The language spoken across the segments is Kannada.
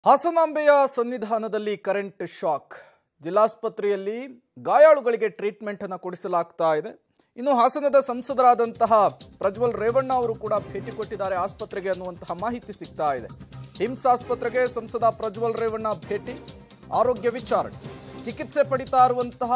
ಹಾಸನಾಂಬೆಯ ಸನ್ನಿಧಾನದಲ್ಲಿ ಕರೆಂಟ್ ಶಾಕ್ ಜಿಲ್ಲಾಸ್ಪತ್ರೆಯಲ್ಲಿ ಗಾಯಾಳುಗಳಿಗೆ ಟ್ರೀಟ್ಮೆಂಟ್ ಅನ್ನು ಕೊಡಿಸಲಾಗ್ತಾ ಇದೆ ಇನ್ನು ಹಾಸನದ ಸಂಸದರಾದಂತಹ ಪ್ರಜ್ವಲ್ ರೇವಣ್ಣ ಅವರು ಕೂಡ ಭೇಟಿ ಕೊಟ್ಟಿದ್ದಾರೆ ಆಸ್ಪತ್ರೆಗೆ ಅನ್ನುವಂತಹ ಮಾಹಿತಿ ಸಿಗ್ತಾ ಇದೆ ಹಿಮ್ಸ್ ಆಸ್ಪತ್ರೆಗೆ ಸಂಸದ ಪ್ರಜ್ವಲ್ ರೇವಣ್ಣ ಭೇಟಿ ಆರೋಗ್ಯ ವಿಚಾರಣೆ ಚಿಕಿತ್ಸೆ ಪಡಿತಾ ಇರುವಂತಹ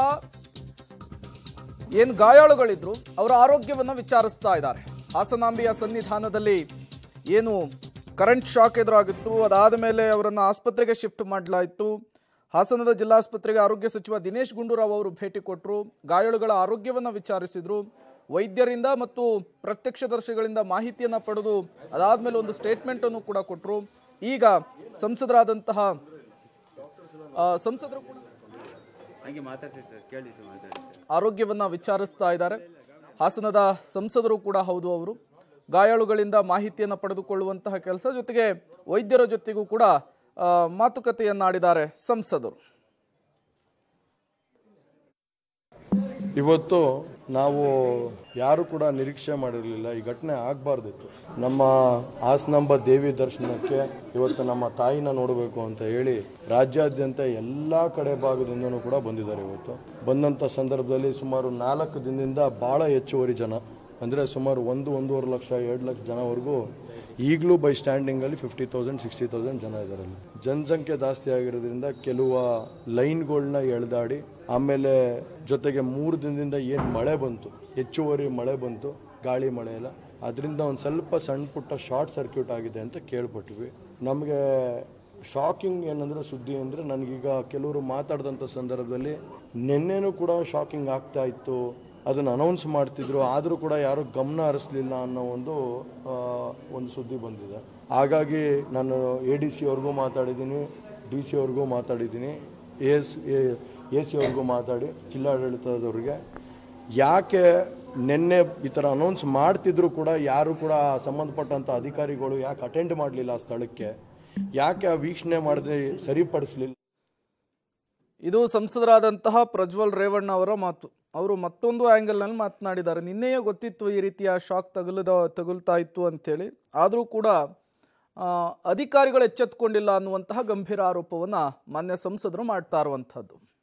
ಏನು ಗಾಯಾಳುಗಳಿದ್ರು ಅವರ ಆರೋಗ್ಯವನ್ನ ವಿಚಾರಿಸ್ತಾ ಇದ್ದಾರೆ ಹಾಸನಾಂಬೆಯ ಸನ್ನಿಧಾನದಲ್ಲಿ ಏನು ಕರೆಂಟ್ ಶಾಕ್ ಎದುರಾಗಿತ್ತು ಅದಾದ ಮೇಲೆ ಅವರನ್ನು ಆಸ್ಪತ್ರೆಗೆ ಶಿಫ್ಟ್ ಮಾಡಲಾಯಿತು ಹಾಸನದ ಜಿಲ್ಲಾಸ್ಪತ್ರೆಗೆ ಆರೋಗ್ಯ ಸಚಿವ ದಿನೇಶ್ ಗುಂಡೂರಾವ್ ಅವರು ಭೇಟಿ ಕೊಟ್ಟರು ಗಾಯಾಳುಗಳ ಆರೋಗ್ಯವನ್ನು ವಿಚಾರಿಸಿದ್ರು ವೈದ್ಯರಿಂದ ಮತ್ತು ಪ್ರತ್ಯಕ್ಷದರ್ಶಿಗಳಿಂದ ಮಾಹಿತಿಯನ್ನು ಪಡೆದು ಅದಾದ್ಮೇಲೆ ಒಂದು ಸ್ಟೇಟ್ಮೆಂಟ್ ಅನ್ನು ಕೂಡ ಕೊಟ್ಟರು ಈಗ ಸಂಸದರಾದಂತಹ ಆ, ಸಂಸದರು ಕೂಡ ಹಂಗೆ ಮಾತಾಡ್ತೀವಿ ಸರ್ ಕೇಳಿ ಸರ್ ಮಾತಾಡಿ ಸರ್ ಆರೋಗ್ಯವನ್ನ ವಿಚಾರಿಸ್ತಾ ಇದ್ದಾರೆ ಹಾಸನದ ಸಂಸದರು ಕೂಡ ಹೌದು ಅವರು ಗಾಯಾಳುಗಳಿಂದ ಮಾಹಿತಿಯನ್ನು ಪಡೆದುಕೊಳ್ಳುವಂತಹ ಕೆಲಸ ಜೊತೆಗೆ ವೈದ್ಯರ ಜೊತೆಗೂ ಕೂಡ ಆ, ಮಾತುಕತೆಯನ್ನಾಡಿದ್ದಾರೆ ಸಂಸದರು ಇವತ್ತು ನಾವು ಯಾರು ಕೂಡ ನಿರೀಕ್ಷೆ ಮಾಡಿರಲಿಲ್ಲ ಈ ಘಟನೆ ಆಗಬಾರ್ದಿತ್ತು ನಮ್ಮ ಹಾಸನಾಂಬ ದೇವಿ ದರ್ಶನಕ್ಕೆ ಇವತ್ತು ನಮ್ಮ ತಾಯಿನ ನೋಡಬೇಕು ಅಂತ ಹೇಳಿ ರಾಜ್ಯಾದ್ಯಂತ ಎಲ್ಲ ಕಡೆ ಭಾಗದಿಂದನೂ ಕೂಡ ಬಂದಿದ್ದಾರೆ ಇವತ್ತು ಬಂದಂಥ ಸಂದರ್ಭದಲ್ಲಿ ಸುಮಾರು ನಾಲ್ಕು ದಿನದಿಂದ ಭಾಳ ಹೆಚ್ಚುವರಿ ಜನ ಅಂದರೆ ಸುಮಾರು ಒಂದು ಒಂದೂವರೆ ಲಕ್ಷ ಎರಡು ಲಕ್ಷ ಜನವರೆಗೂ ಈಗಲೂ ಬೈ ಸ್ಟ್ಯಾಂಡಿಂಗಲ್ಲಿ ಫಿಫ್ಟಿ ತೌಸಂಡ್ ಸಿಕ್ಸ್ಟಿ ತೌಸಂಡ್ ಜನ ಇದ್ದಾರೆ ಅಲ್ಲಿ ಜನಸಂಖ್ಯೆ ಜಾಸ್ತಿ ಆಗಿರೋದ್ರಿಂದ ಕೆಲವು ಲೈನ್ಗಳನ್ನ ಎಳೆದಾಡಿ ಆಮೇಲೆ ಜೊತೆಗೆ ಮೂರು ದಿನದಿಂದ ಏನು ಮಳೆ ಬಂತು ಹೆಚ್ಚುವರಿ ಮಳೆ ಬಂತು ಗಾಳಿ ಮಳೆ ಎಲ್ಲ ಅದರಿಂದ ಒಂದು ಸ್ವಲ್ಪ ಸಣ್ಣ ಪುಟ್ಟ ಶಾರ್ಟ್ ಸರ್ಕ್ಯೂಟ್ ಆಗಿದೆ ಅಂತ ಕೇಳ್ಪಟ್ವಿ ನಮಗೆ ಶಾಕಿಂಗ್ ಏನಂದ್ರೆ ಸುದ್ದಿ ಅಂದರೆ ನನಗೀಗ ಕೆಲವರು ಮಾತಾಡಿದಂಥ ಸಂದರ್ಭದಲ್ಲಿ ನಿನ್ನೆನೂ ಕೂಡ ಶಾಕಿಂಗ್ ಆಗ್ತಾ ಇತ್ತು ಅದನ್ನು ಅನೌನ್ಸ್ ಮಾಡ್ತಿದ್ರು ಆದರೂ ಕೂಡ ಯಾರೂ ಗಮನ ಹರಿಸ್ಲಿಲ್ಲ ಅನ್ನೋ ಒಂದು ಆ, ಒಂದು ಸುದ್ದಿ ಬಂದಿದೆ ಹಾಗಾಗಿ ನಾನು ಎ ಡಿ ಸಿ ಅವ್ರಿಗೂ ಮಾತಾಡಿದ್ದೀನಿ ಡಿ ಸಿ ಅವ್ರಿಗೂ ಮಾತಾಡಿದ್ದೀನಿ ಎ ಎಸ್ ಎ ಸಿ ಅವ್ರಿಗೂ ಮಾತಾಡಿ ಜಿಲ್ಲಾಡಳಿತದವ್ರಿಗೆ ಯಾಕೆ ನಿನ್ನೆ ಈ ಥರ ಅನೌನ್ಸ್ ಮಾಡ್ತಿದ್ರು ಕೂಡ ಯಾರು ಕೂಡ ಸಂಬಂಧಪಟ್ಟಂಥ ಅಧಿಕಾರಿಗಳು ಯಾಕೆ ಅಟೆಂಡ್ ಮಾಡಲಿಲ್ಲ ಆ ಸ್ಥಳಕ್ಕೆ ಯಾಕೆ ಆ ವೀಕ್ಷಣೆ ಮಾಡದೆ ಸರಿಪಡಿಸಲಿಲ್ಲ ಇದು ಸಂಸದರಾದಂತಹ ಪ್ರಜ್ವಲ್ ರೇವಣ್ಣ ಅವರ ಮಾತು ಅವರು ಮತ್ತೊಂದು ಆ್ಯಂಗಲ್ನಲ್ಲಿ ಮಾತನಾಡಿದ್ದಾರೆ ನಿನ್ನೆಯೇ ಗೊತ್ತಿತ್ತು ಈ ರೀತಿಯ ಶಾಕ್ ತಗುಲದ ತಗುಲ್ತಾ ಇತ್ತು ಅಂತೇಳಿ ಆದರೂ ಕೂಡ ಆ, ಅಧಿಕಾರಿಗಳು ಎಚ್ಚೆತ್ತುಕೊಂಡಿಲ್ಲ ಅನ್ನುವಂತಹ ಗಂಭೀರ ಆರೋಪವನ್ನು ಮಾನ್ಯ ಸಂಸದರು ಮಾಡ್ತಾ ಇರುವಂಥದ್ದು